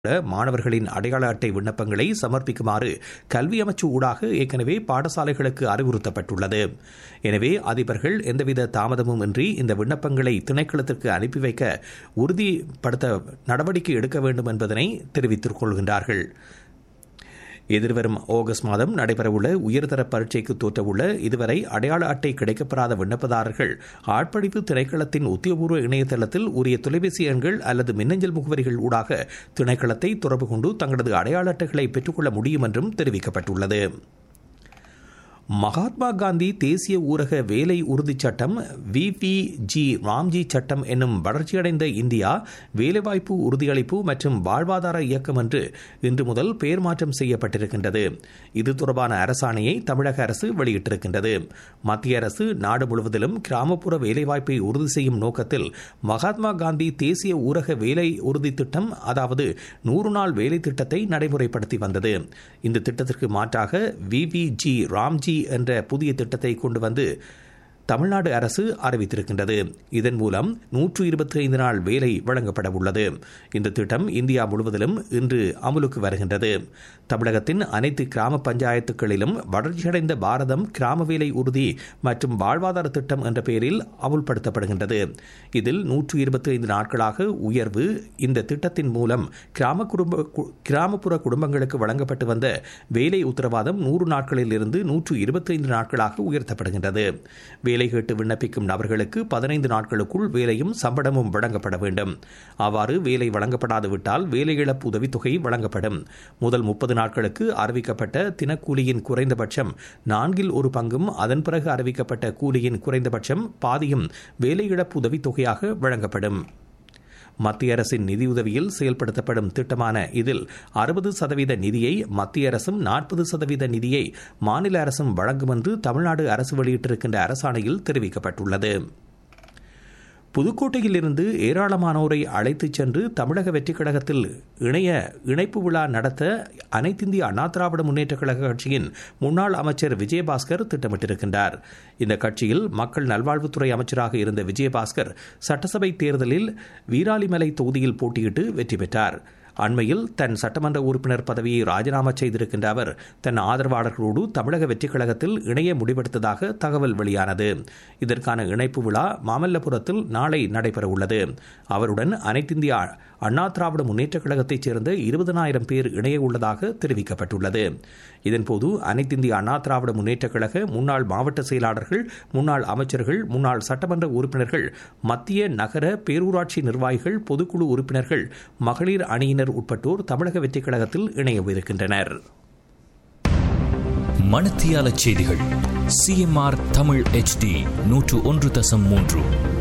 மாணவர்களின் அடையாள அட்டை விண்ணப்பங்களை சமர்ப்பிக்குமாறு கல்வி அமைச்சு ஊடாக ஏற்கனவே பாடசாலைகளுக்கு அறிவுறுத்தப்பட்டுள்ளது எனவே அதிபர்கள் எந்தவித தாமதமும் இன்றி இந்த விண்ணப்பங்களை திணைக்களத்திற்கு அனுப்பி வைக்க உறுதிப்படுத்த நடவடிக்கை எடுக்க வேண்டும் என்பதனை தெரிவித்துக் கொள்கின்றார்கள் எதிர்வரும் ஆகஸ்ட் மாதம் நடைபெறவுள்ள உயர்தர பரீட்சைக்கு தோற்றவுள்ள இதுவரை அடையாள அட்டை கிடைக்கப்பெறாத விண்ணப்பதாரர்கள் ஆட்படிப்பு திணைக்களத்தின் உத்தியோகபூர்வ இணையதளத்தில் உரிய தொலைபேசி எண்கள் அல்லது மின்னஞ்சல் முகவரிகள் ஊடாக திணைக்களத்தை தொடர்பு கொண்டு தங்களது அடையாள அட்டைகளை பெற்றுக்கொள்ள முடியும் என்றும் தெரிவிக்கப்பட்டுள்ளது மகாத்மா காந்தி தேசிய ஊரக வேலை உறுதிச் சட்டம் விபிஜி ராம்ஜி சட்டம் என்னும் வளர்ச்சியடைந்த இந்தியா வேலைவாய்ப்பு உறுதியளிப்பு மற்றும் வாழ்வாதார இயக்கம் என்று இன்று முதல் பெயர் மாற்றம் செய்யப்பட்டிருக்கின்றது இது தொடர்பான அரசாணையை தமிழக அரசு வெளியிட்டிருக்கின்றது மத்திய அரசு நாடு முழுவதிலும் கிராமப்புற வேலைவாய்ப்பை உறுதி செய்யும் நோக்கத்தில் மகாத்மா காந்தி தேசிய ஊரக வேலை உறுதி திட்டம் அதாவது நூறு நாள் வேலை திட்டத்தை நடைமுறைப்படுத்தி வந்தது இந்த திட்டத்திற்கு மாற்றாக விபிஜி ராம்ஜி என்ற புதிய திட்டத்தை கொண்டு வந்து தமிழ்நாடு அரசு அறிவித்திருக்கின்றது இதன் மூலம் நூற்று இருபத்தி ஐந்து நாள் வேலை வழங்கப்பட உள்ளது இந்த திட்டம் இந்தியா முழுவதிலும் இன்று அமலுக்கு வருகின்றது தமிழகத்தின் அனைத்து கிராம பஞ்சாயத்துகளிலும் வளர்ச்சியடைந்த பாரதம் கிராம வேலை உறுதி மற்றும் வாழ்வாதார திட்டம் என்ற பெயரில் அமுல்படுத்தப்படுகின்றது இதில் நூற்று இருபத்தி ஐந்து நாட்களாக உயர்வு இந்த திட்டத்தின் மூலம் கிராம குடும்ப கிராமப்புற குடும்பங்களுக்கு வழங்கப்பட்டு வந்த வேலை உத்தரவாதம் நூறு நாட்களில் இருந்து நூற்று இருபத்தைந்து நாட்களாக உயர்த்தப்படுகின்றது வேலை கேட்டு விண்ணப்பிக்கும் நபர்களுக்கு பதினைந்து நாட்களுக்குள் வேலையும் சம்பளமும் வழங்கப்பட வேண்டும் அவ்வாறு வேலை வழங்கப்படாது விட்டால் வேலை இழப்பு உதவித்தொகை வழங்கப்படும் முதல் முப்பது நாட்களுக்கு அறிவிக்கப்பட்ட தினக்கூலியின் குறைந்தபட்சம் நான்கில் ஒரு பங்கும் அதன் பிறகு அறிவிக்கப்பட்ட கூலியின் குறைந்தபட்சம் பாதியும் வேலை இழப்பு உதவித்தொகையாக வழங்கப்படும் மத்திய அரசின் நிதியுதவியில் செயல்படுத்தப்படும் திட்டமான இதில் அறுபது சதவீத நிதியை மத்திய அரசும் நாற்பது சதவீத நிதியை மாநில அரசும் வழங்கும் என்று தமிழ்நாடு அரசு வெளியிட்டிருக்கின்ற அரசாணையில் தெரிவிக்கப்பட்டுள்ளது புதுக்கோட்டையில் இருந்து ஏராளமானோரை அழைத்துச் சென்று தமிழக வெற்றிக் கழகத்தில் இணைய இணைப்பு விழா நடத்த அனைத்திந்திய அண்ணா திராவிட முன்னேற்ற கழக கட்சியின் முன்னாள் அமைச்சர் விஜயபாஸ்கர் திட்டமிட்டிருக்கின்றார் இந்த கட்சியில் மக்கள் நல்வாழ்வுத்துறை அமைச்சராக இருந்த விஜயபாஸ்கர் சட்டசபை தேர்தலில் வீராலிமலை தொகுதியில் போட்டியிட்டு வெற்றி பெற்றார் அண்மையில் தன் சட்டமன்ற உறுப்பினர் பதவியை ராஜினாமா செய்திருக்கின்ற அவர் தன் ஆதரவாளர்களோடு தமிழக வெற்றிக் கழகத்தில் இணைய முடிவெடுத்ததாக தகவல் வெளியானது இதற்கான இணைப்பு விழா மாமல்லபுரத்தில் நாளை நடைபெறவுள்ளது அவருடன் அனைத்திந்திய அண்ணா திராவிட முன்னேற்றக் கழகத்தைச் சேர்ந்த இருபதனாயிரம் பேர் இணைய உள்ளதாக தெரிவிக்கப்பட்டுள்ளது இதன்போது அனைத்திந்திய அண்ணா திராவிட முன்னேற்றக் கழக முன்னாள் மாவட்ட செயலாளர்கள் முன்னாள் அமைச்சர்கள் முன்னாள் சட்டமன்ற உறுப்பினர்கள் மத்திய நகர பேரூராட்சி நிர்வாகிகள் பொதுக்குழு உறுப்பினர்கள் மகளிர் அணியினர் உட்பட்டோர் தமிழக வெற்றிக் கழகத்தில் இணையவிருக்கின்றனர் மணத்தியால செய்திகள் சிஎம்ஆர் தமிழ் எச்டி நூற்று ஒன்று தசம் மூன்று